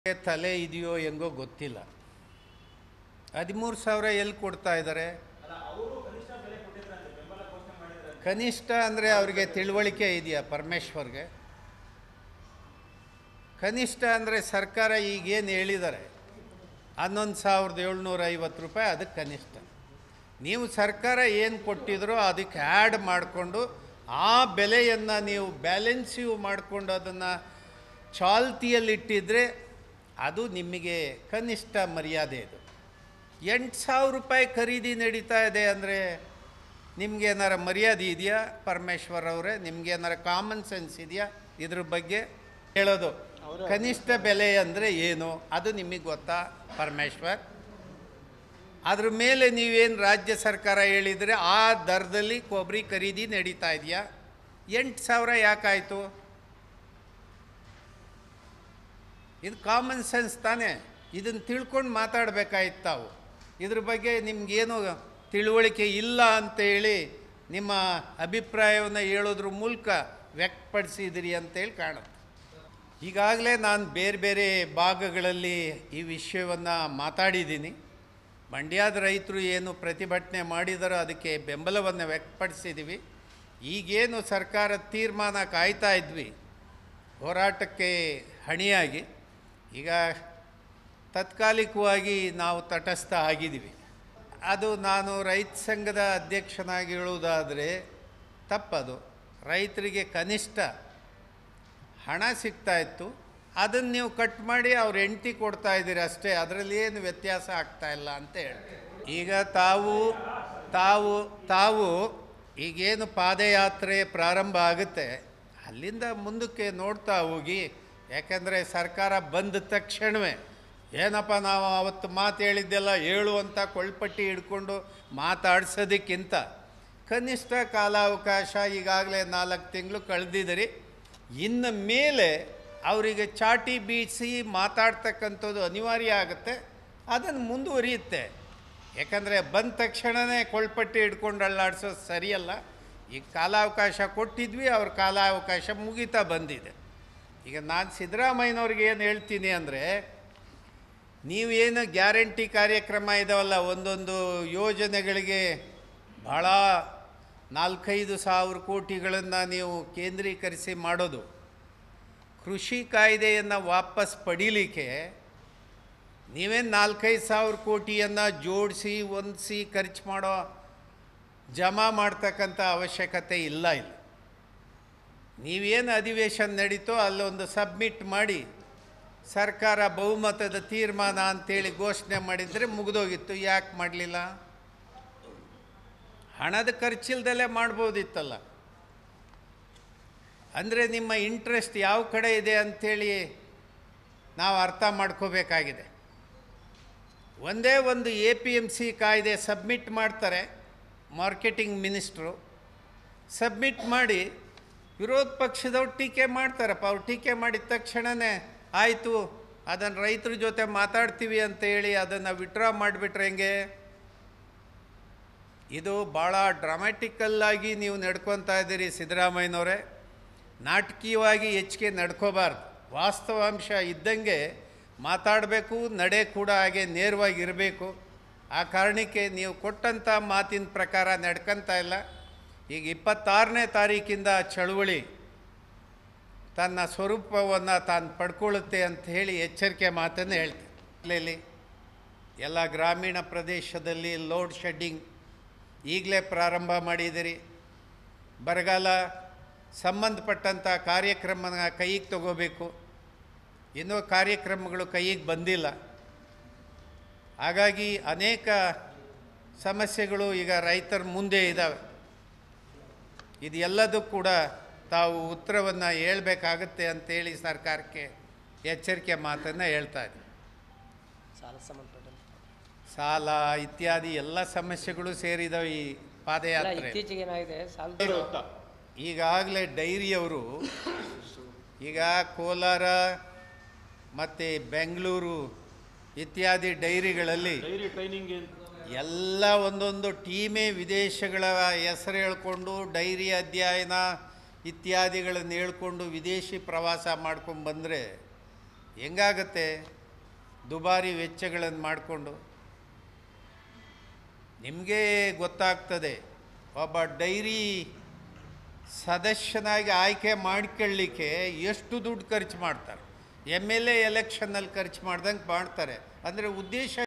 ತಲೆ ಇದೆಯೋ ಹೆಂಗೋ ಗೊತ್ತಿಲ್ಲ ಹದಿಮೂರು ಸಾವಿರ ಎಲ್ಲಿ ಕೊಡ್ತಾ ಇದ್ದಾರೆ ಕನಿಷ್ಠ ಅಂದರೆ ಅವ್ರಿಗೆ ತಿಳುವಳಿಕೆ ಇದೆಯಾ ಪರಮೇಶ್ವರ್ಗೆ ಕನಿಷ್ಠ ಅಂದರೆ ಸರ್ಕಾರ ಈಗೇನು ಹೇಳಿದ್ದಾರೆ ಹನ್ನೊಂದು ಸಾವಿರದ ಏಳ್ನೂರ ಐವತ್ತು ರೂಪಾಯಿ ಅದಕ್ಕೆ ಕನಿಷ್ಠ ನೀವು ಸರ್ಕಾರ ಏನು ಕೊಟ್ಟಿದ್ರೋ ಅದಕ್ಕೆ ಆ್ಯಡ್ ಮಾಡಿಕೊಂಡು ಆ ಬೆಲೆಯನ್ನು ನೀವು ಬ್ಯಾಲೆನ್ಸಿವ್ ಮಾಡಿಕೊಂಡು ಅದನ್ನು ಚಾಲ್ತಿಯಲ್ಲಿಟ್ಟಿದ್ರೆ ಅದು ನಿಮಗೆ ಕನಿಷ್ಠ ಮರ್ಯಾದೆ ಇದು ಎಂಟು ಸಾವಿರ ರೂಪಾಯಿ ಖರೀದಿ ನಡೀತಾ ಇದೆ ಅಂದರೆ ನಿಮ್ಗೆ ಏನಾರ ಮರ್ಯಾದೆ ಇದೆಯಾ ಪರಮೇಶ್ವರ್ ಅವರೇ ನಿಮ್ಗೆ ಏನಾರ ಕಾಮನ್ ಸೆನ್ಸ್ ಇದೆಯಾ ಇದ್ರ ಬಗ್ಗೆ ಹೇಳೋದು ಕನಿಷ್ಠ ಬೆಲೆ ಅಂದರೆ ಏನು ಅದು ನಿಮಗೆ ಗೊತ್ತಾ ಪರಮೇಶ್ವರ್ ಅದ್ರ ಮೇಲೆ ನೀವೇನು ರಾಜ್ಯ ಸರ್ಕಾರ ಹೇಳಿದರೆ ಆ ದರದಲ್ಲಿ ಕೊಬ್ಬರಿ ಖರೀದಿ ನಡೀತಾ ಇದೆಯಾ ಎಂಟು ಸಾವಿರ ಯಾಕಾಯಿತು ಇದು ಕಾಮನ್ ಸೆನ್ಸ್ ತಾನೇ ಇದನ್ನು ತಿಳ್ಕೊಂಡು ಮಾತಾಡಬೇಕಾಯ್ತು ತಾವು ಇದ್ರ ಬಗ್ಗೆ ನಿಮ್ಗೇನು ತಿಳುವಳಿಕೆ ಇಲ್ಲ ಅಂತೇಳಿ ನಿಮ್ಮ ಅಭಿಪ್ರಾಯವನ್ನು ಹೇಳೋದ್ರ ಮೂಲಕ ವ್ಯಕ್ತಪಡಿಸಿದಿರಿ ಅಂತೇಳಿ ಕಾಣುತ್ತೆ ಈಗಾಗಲೇ ನಾನು ಬೇರೆ ಬೇರೆ ಭಾಗಗಳಲ್ಲಿ ಈ ವಿಷಯವನ್ನು ಮಾತಾಡಿದ್ದೀನಿ ಮಂಡ್ಯದ ರೈತರು ಏನು ಪ್ರತಿಭಟನೆ ಮಾಡಿದಾರೋ ಅದಕ್ಕೆ ಬೆಂಬಲವನ್ನು ವ್ಯಕ್ತಪಡಿಸಿದ್ದೀವಿ ಈಗೇನು ಸರ್ಕಾರದ ತೀರ್ಮಾನ ಕಾಯ್ತಾ ಇದ್ವಿ ಹೋರಾಟಕ್ಕೆ ಹಣಿಯಾಗಿ ಈಗ ತಾತ್ಕಾಲಿಕವಾಗಿ ನಾವು ತಟಸ್ಥ ಆಗಿದ್ದೀವಿ ಅದು ನಾನು ರೈತ ಸಂಘದ ಅಧ್ಯಕ್ಷನಾಗಿ ಹೇಳುವುದಾದರೆ ತಪ್ಪದು ರೈತರಿಗೆ ಕನಿಷ್ಠ ಹಣ ಸಿಗ್ತಾ ಇತ್ತು ಅದನ್ನು ನೀವು ಕಟ್ ಮಾಡಿ ಅವ್ರು ಹೆಂಡ್ತಿ ಕೊಡ್ತಾ ಇದ್ದೀರಿ ಅಷ್ಟೇ ಅದರಲ್ಲಿ ಏನು ವ್ಯತ್ಯಾಸ ಆಗ್ತಾ ಇಲ್ಲ ಅಂತ ಹೇಳ್ತೀನಿ ಈಗ ತಾವು ತಾವು ತಾವು ಈಗೇನು ಪಾದಯಾತ್ರೆ ಪ್ರಾರಂಭ ಆಗುತ್ತೆ ಅಲ್ಲಿಂದ ಮುಂದಕ್ಕೆ ನೋಡ್ತಾ ಹೋಗಿ ಯಾಕಂದರೆ ಸರ್ಕಾರ ಬಂದ ತಕ್ಷಣವೇ ಏನಪ್ಪ ನಾವು ಅವತ್ತು ಮಾತು ಹೇಳಿದ್ದೆಲ್ಲ ಹೇಳು ಅಂತ ಕೊಳ್ಪಟ್ಟಿ ಹಿಡ್ಕೊಂಡು ಮಾತಾಡ್ಸೋದಕ್ಕಿಂತ ಕನಿಷ್ಠ ಕಾಲಾವಕಾಶ ಈಗಾಗಲೇ ನಾಲ್ಕು ತಿಂಗಳು ಕಳೆದಿದ್ದೀರಿ ಇನ್ನು ಮೇಲೆ ಅವರಿಗೆ ಚಾಟಿ ಬೀಸಿ ಮಾತಾಡ್ತಕ್ಕಂಥದ್ದು ಅನಿವಾರ್ಯ ಆಗುತ್ತೆ ಅದನ್ನು ಮುಂದುವರಿಯುತ್ತೆ ಯಾಕಂದರೆ ಬಂದ ತಕ್ಷಣವೇ ಕೊಳ್ಪಟ್ಟಿ ಹಿಡ್ಕೊಂಡು ಅಳ್ಳಾಡ್ಸೋದು ಸರಿಯಲ್ಲ ಈಗ ಕಾಲಾವಕಾಶ ಕೊಟ್ಟಿದ್ವಿ ಅವ್ರ ಕಾಲಾವಕಾಶ ಮುಗಿತಾ ಬಂದಿದೆ ಈಗ ನಾನು ಸಿದ್ದರಾಮಯ್ಯನವ್ರಿಗೆ ಏನು ಹೇಳ್ತೀನಿ ಅಂದರೆ ನೀವೇನು ಗ್ಯಾರಂಟಿ ಕಾರ್ಯಕ್ರಮ ಇದಾವಲ್ಲ ಒಂದೊಂದು ಯೋಜನೆಗಳಿಗೆ ಭಾಳ ನಾಲ್ಕೈದು ಸಾವಿರ ಕೋಟಿಗಳನ್ನು ನೀವು ಕೇಂದ್ರೀಕರಿಸಿ ಮಾಡೋದು ಕೃಷಿ ಕಾಯ್ದೆಯನ್ನು ವಾಪಸ್ ಪಡೀಲಿಕ್ಕೆ ನೀವೇನು ನಾಲ್ಕೈದು ಸಾವಿರ ಕೋಟಿಯನ್ನು ಜೋಡಿಸಿ ಹೊಂದಿಸಿ ಖರ್ಚು ಮಾಡೋ ಜಮಾ ಮಾಡ್ತಕ್ಕಂಥ ಅವಶ್ಯಕತೆ ಇಲ್ಲ ಇಲ್ಲಿ ನೀವೇನು ಅಧಿವೇಶನ ನಡೀತೋ ಅಲ್ಲೊಂದು ಸಬ್ಮಿಟ್ ಮಾಡಿ ಸರ್ಕಾರ ಬಹುಮತದ ತೀರ್ಮಾನ ಅಂತೇಳಿ ಘೋಷಣೆ ಮಾಡಿದರೆ ಮುಗಿದೋಗಿತ್ತು ಯಾಕೆ ಮಾಡಲಿಲ್ಲ ಹಣದ ಖರ್ಚಿಲ್ದಲೇ ಮಾಡ್ಬೋದಿತ್ತಲ್ಲ ಅಂದರೆ ನಿಮ್ಮ ಇಂಟ್ರೆಸ್ಟ್ ಯಾವ ಕಡೆ ಇದೆ ಅಂಥೇಳಿ ನಾವು ಅರ್ಥ ಮಾಡ್ಕೋಬೇಕಾಗಿದೆ ಒಂದೇ ಒಂದು ಎ ಪಿ ಎಮ್ ಸಿ ಕಾಯ್ದೆ ಸಬ್ಮಿಟ್ ಮಾಡ್ತಾರೆ ಮಾರ್ಕೆಟಿಂಗ್ ಮಿನಿಸ್ಟ್ರು ಸಬ್ಮಿಟ್ ಮಾಡಿ ವಿರೋಧ ಪಕ್ಷದವ್ರು ಟೀಕೆ ಮಾಡ್ತಾರಪ್ಪ ಅವ್ರು ಟೀಕೆ ಮಾಡಿದ ತಕ್ಷಣವೇ ಆಯಿತು ಅದನ್ನು ರೈತರ ಜೊತೆ ಮಾತಾಡ್ತೀವಿ ಅಂತ ಹೇಳಿ ಅದನ್ನು ವಿಡ್ರಾ ಮಾಡಿಬಿಟ್ರೆ ಹೆಂಗೆ ಇದು ಭಾಳ ಡ್ರಾಮ್ಯಾಟಿಕಲ್ಲಾಗಿ ನೀವು ನಡ್ಕೊತಾ ಇದ್ದೀರಿ ಸಿದ್ದರಾಮಯ್ಯನವರೇ ನಾಟಕೀಯವಾಗಿ ಹೆಚ್ಚಿಗೆ ನಡ್ಕೋಬಾರ್ದು ವಾಸ್ತವಾಂಶ ಇದ್ದಂಗೆ ಮಾತಾಡಬೇಕು ನಡೆ ಕೂಡ ಹಾಗೆ ನೇರವಾಗಿ ಇರಬೇಕು ಆ ಕಾರಣಕ್ಕೆ ನೀವು ಕೊಟ್ಟಂಥ ಮಾತಿನ ಪ್ರಕಾರ ನಡ್ಕೊಂತ ಇಲ್ಲ ಈಗ ಇಪ್ಪತ್ತಾರನೇ ತಾರೀಕಿಂದ ಚಳುವಳಿ ತನ್ನ ಸ್ವರೂಪವನ್ನು ತಾನು ಪಡ್ಕೊಳ್ಳುತ್ತೆ ಅಂತ ಹೇಳಿ ಎಚ್ಚರಿಕೆ ಮಾತನ್ನು ಹೇಳ್ತೀನಿ ಎಲ್ಲ ಗ್ರಾಮೀಣ ಪ್ರದೇಶದಲ್ಲಿ ಲೋಡ್ ಶೆಡ್ಡಿಂಗ್ ಈಗಲೇ ಪ್ರಾರಂಭ ಮಾಡಿದಿರಿ ಬರಗಾಲ ಸಂಬಂಧಪಟ್ಟಂಥ ಕಾರ್ಯಕ್ರಮನ ಕೈಗೆ ತಗೋಬೇಕು ಇನ್ನೂ ಕಾರ್ಯಕ್ರಮಗಳು ಕೈಗೆ ಬಂದಿಲ್ಲ ಹಾಗಾಗಿ ಅನೇಕ ಸಮಸ್ಯೆಗಳು ಈಗ ರೈತರ ಮುಂದೆ ಇದ್ದಾವೆ ಇದು ಎಲ್ಲದೂ ಕೂಡ ತಾವು ಉತ್ತರವನ್ನು ಹೇಳ್ಬೇಕಾಗತ್ತೆ ಅಂತೇಳಿ ಸರ್ಕಾರಕ್ಕೆ ಎಚ್ಚರಿಕೆ ಮಾತನ್ನು ಹೇಳ್ತಾ ಇದ್ದೀನಿ ಸಾಲ ಸಂಬಂಧಪಟ್ಟಂತೆ ಸಾಲ ಇತ್ಯಾದಿ ಎಲ್ಲ ಸಮಸ್ಯೆಗಳು ಸೇರಿದಾವೆ ಈ ಅಲ್ಲ ಪಾದಯಾತ್ರೆ ಇತ್ತೀಚೆಗೆ ಏನಾಗಿದೆ ಸಾಲದ ಈಗಾಗಲೇ ಡೈರಿಯವರು ಈಗ ಕೋಲಾರ ಮತ್ತು ಬೆಂಗಳೂರು ಇತ್ಯಾದಿ ಡೈರಿಗಳಲ್ಲಿ ಡೈರಿ ಟ್ರೈನಿಂಗ್ ಎಲ್ಲ ಒಂದೊಂದು ಟೀಮೇ ವಿದೇಶಗಳ ಹೆಸರು ಹೇಳ್ಕೊಂಡು ಡೈರಿ ಅಧ್ಯಯನ ಇತ್ಯಾದಿಗಳನ್ನು ಹೇಳ್ಕೊಂಡು ವಿದೇಶಿ ಪ್ರವಾಸ ಮಾಡ್ಕೊಂಡು ಬಂದರೆ ಹೆಂಗಾಗತ್ತೆ ದುಬಾರಿ ವೆಚ್ಚಗಳನ್ನು ಮಾಡಿಕೊಂಡು ನಿಮಗೆ ಗೊತ್ತಾಗ್ತದೆ ಒಬ್ಬ ಡೈರಿ ಸದಸ್ಯನಾಗಿ ಆಯ್ಕೆ ಮಾಡ್ಕೊಳ್ಳಿಕ್ಕೆ ಎಷ್ಟು ದುಡ್ಡು ಖರ್ಚು ಮಾಡ್ತಾರೆ ಎಮ್ ಎಲ್ ಎ ಎಲೆಕ್ಷನ್ನಲ್ಲಿ ಖರ್ಚು ಮಾಡ್ದಂಗೆ ಮಾಡ್ತಾರೆ ಅಂದರೆ ಉದ್ದೇಶ